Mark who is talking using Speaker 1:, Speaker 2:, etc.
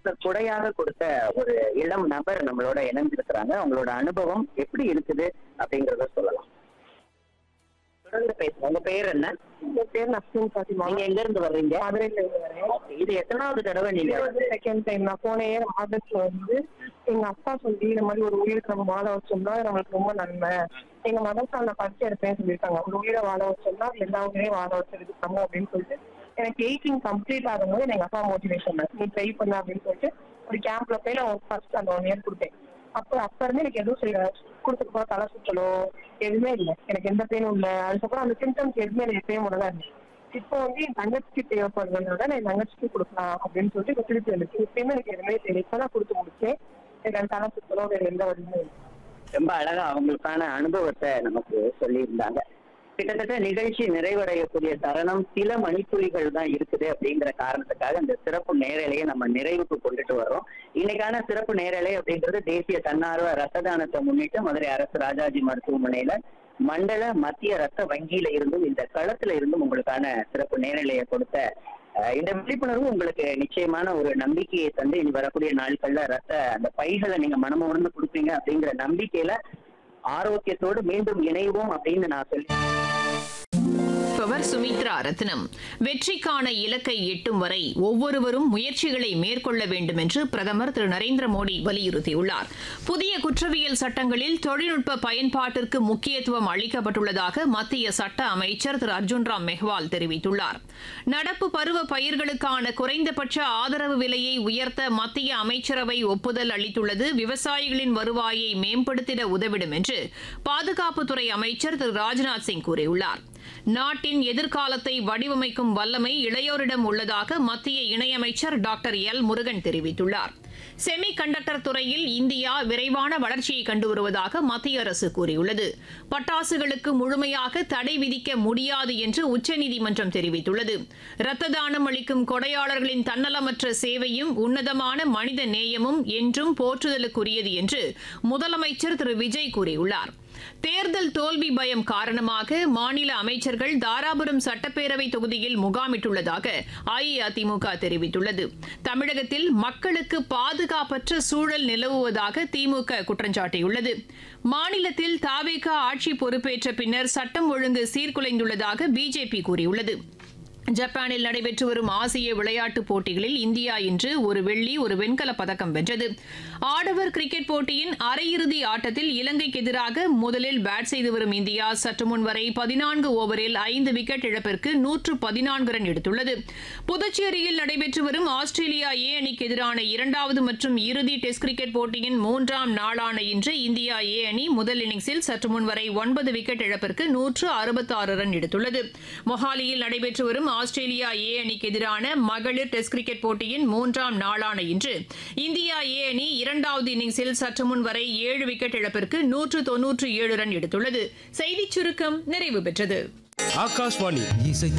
Speaker 1: நமக்கு கொடையாக கொடுத்த ஒரு இளம் நபர் நம்மளோட இணைஞ்சிருக்கிறாங்க அவங்களோட அனுபவம் எப்படி இருக்குது அப்படிங்கறத சொல்லலாம் தொடர்ந்து பேசுங்க உங்க பேர் என்ன
Speaker 2: என் பேர் நஸ்ரின் பாத்திமா
Speaker 1: நீங்க எங்க இருந்து வர்றீங்க
Speaker 2: மதுரையில இருந்து வரேன்
Speaker 1: இது எத்தனாவது தடவை நீங்க
Speaker 2: இது வந்து
Speaker 1: வந்து
Speaker 2: செகண்ட் டைம் நான் போன இயர் ஆகஸ்ட்ல வந்து எங்க அப்பா சொல்லி இந்த மாதிரி ஒரு உயிருக்கு நம்ம வாழ வச்சோம்னா அது நம்மளுக்கு ரொம்ப நன்மை எங்க மதசால பரிசு எடுப்பேன்னு சொல்லியிருக்காங்க ஒரு உயிரை வாழ வச்சோம்னா அது எல்லா உயிரையும் வாழ வச்சதுக்கு சமம் அப்படின்னு சொல்லிட்டு எனக்கு எயிட்டீன் கம்ப்ளீட் ஆகும்போது எங்க அப்பா மோட்டிவேஷன் நீ ட்ரை பண்ண அப்படின்னு சொல்லிட்டு ஒரு கேம்ப்ல போய் நான் ஃபர்ஸ்ட் அந்த ஒன் இயர் கொடுத்தேன் அப்போ அப்ப இருந்து எனக்கு எதுவும் செய்யல கொடுத்துட்டு போக தலை சுற்றலோ எதுவுமே இல்லை எனக்கு எந்த பெயினும் இல்லை அதுக்கப்புறம் அந்த சிம்டம்ஸ் எதுவுமே எனக்கு எப்பயும் கூட தான் இருந்துச்சு இப்போ வந்து என் தங்கச்சிக்கு தேவைப்படுறதுனால நான் என் தங்கச்சிக்கு கொடுக்கலாம் அப்படின்னு சொல்லிட்டு இப்போ திருப்பி வந்துச்சு இப்பயுமே எனக்கு எதுவுமே தெரியல இப்போ தான் கொடுத்து முடிச்சேன் எனக்கு அந்த தலை சுற்றலோ வேற எந்த வழியுமே இல்லை
Speaker 1: ரொம்ப அழகா அவங்களுக்கான அனுபவத்தை நமக்கு சொல்லியிருந்தாங்க கிட்டத்தட்ட நிகழ்ச்சி நிறைவடையக்கூடிய தருணம் சில மணித்துளிகள் தான் இருக்குது அப்படிங்கிற காரணத்துக்காக இந்த சிறப்பு நேரலையை நம்ம நிறைவுக்கு கொண்டுட்டு வர்றோம் இன்னைக்கான சிறப்பு நேரலை அப்படின்றது தேசிய தன்னார்வ ரத்த தானத்தை முன்னிட்டு மதுரை அரசு ராஜாஜி மருத்துவமனையில மண்டல மத்திய ரத்த வங்கியில இருந்தும் இந்த களத்துல இருந்தும் உங்களுக்கான சிறப்பு நேரலையை கொடுத்த அஹ், இந்த விழிப்புணர்வு உங்களுக்கு நிச்சயமான ஒரு நம்பிக்கையை தந்து இனி வரக்கூடிய நாட்கள்ல ரத்த அந்த பைகளை நீங்க மனமுணர்ந்து கொடுப்பீங்க அப்படிங்கிற நம்பிக்கையில ஆரோக்கியத்தோடு மீண்டும் இணைவோம் அப்படின்னு நான் சொல்லி
Speaker 3: பவர் சுமித்ரா ரத்னம் வெற்றிக்கான இலக்கை எட்டும் வரை ஒவ்வொருவரும் முயற்சிகளை மேற்கொள்ள வேண்டும் என்று பிரதமர் திரு நரேந்திர மோடி வலியுறுத்தியுள்ளார் புதிய குற்றவியல் சட்டங்களில் தொழில்நுட்ப பயன்பாட்டிற்கு முக்கியத்துவம் அளிக்கப்பட்டுள்ளதாக மத்திய சட்ட அமைச்சர் திரு அர்ஜுன் ராம் மெஹ்வால் தெரிவித்துள்ளார் நடப்பு பருவ பயிர்களுக்கான குறைந்தபட்ச ஆதரவு விலையை உயர்த்த மத்திய அமைச்சரவை ஒப்புதல் அளித்துள்ளது விவசாயிகளின் வருவாயை மேம்படுத்திட உதவிடும் என்று பாதுகாப்புத்துறை அமைச்சர் திரு ராஜ்நாத் சிங் கூறியுள்ளார் நாட்டின் எதிர்காலத்தை வடிவமைக்கும் வல்லமை இளையோரிடம் உள்ளதாக மத்திய இணையமைச்சர் டாக்டர் எல் முருகன் தெரிவித்துள்ளார் செமி கண்டக்டர் துறையில் இந்தியா விரைவான வளர்ச்சியை கண்டு வருவதாக மத்திய அரசு கூறியுள்ளது பட்டாசுகளுக்கு முழுமையாக தடை விதிக்க முடியாது என்று உச்சநீதிமன்றம் தெரிவித்துள்ளது இரத்த தானம் அளிக்கும் கொடையாளர்களின் தன்னலமற்ற சேவையும் உன்னதமான மனித நேயமும் என்றும் போற்றுதலுக்குரியது என்று முதலமைச்சர் திரு விஜய் கூறியுள்ளார் தேர்தல் தோல்வி பயம் காரணமாக மாநில அமைச்சர்கள் தாராபுரம் சட்டப்பேரவை தொகுதியில் முகாமிட்டுள்ளதாக அஇஅதிமுக தெரிவித்துள்ளது தமிழகத்தில் மக்களுக்கு பாதுகாப்பற்ற சூழல் நிலவுவதாக திமுக குற்றஞ்சாட்டியுள்ளது மாநிலத்தில் தாவேக ஆட்சி பொறுப்பேற்ற பின்னர் சட்டம் ஒழுங்கு சீர்குலைந்துள்ளதாக பிஜேபி கூறியுள்ளது ஜப்பானில் நடைபெற்று வரும் ஆசிய விளையாட்டுப் போட்டிகளில் இந்தியா இன்று ஒரு வெள்ளி ஒரு வெண்கலப் பதக்கம் வென்றது ஆடவர் கிரிக்கெட் போட்டியின் அரையிறுதி ஆட்டத்தில் இலங்கைக்கு எதிராக முதலில் பேட் செய்து வரும் இந்தியா சற்று முன் வரை பதினான்கு ஓவரில் ஐந்து விக்கெட் இழப்பிற்கு நூற்று பதினான்கு ரன் எடுத்துள்ளது புதுச்சேரியில் நடைபெற்று வரும் ஆஸ்திரேலியா ஏ அணிக்கு எதிரான இரண்டாவது மற்றும் இறுதி டெஸ்ட் கிரிக்கெட் போட்டியின் மூன்றாம் நாளான இன்று இந்தியா ஏ அணி முதல் இன்னிங்ஸில் சற்று முன் வரை ஒன்பது விக்கெட் இழப்பிற்கு நூற்று அறுபத்தாறு ரன் எடுத்துள்ளது மொஹாலியில் நடைபெற்று வரும் ஆஸ்திரேலியா ஏ அணிக்கு எதிரான மகளிர் டெஸ்ட் கிரிக்கெட் போட்டியின் மூன்றாம் நாளான இன்று இந்தியா ஏ அணி இரண்டாவது இன்னிங்ஸில் சற்று முன் வரை ஏழு விக்கெட் இழப்பிற்கு நூற்று தொன்னூற்று ஏழு ரன் எடுத்துள்ளது செய்திச் சுருக்கம் நிறைவு பெற்றது
Speaker 4: ஆகாஷ்வாணி
Speaker 5: இசை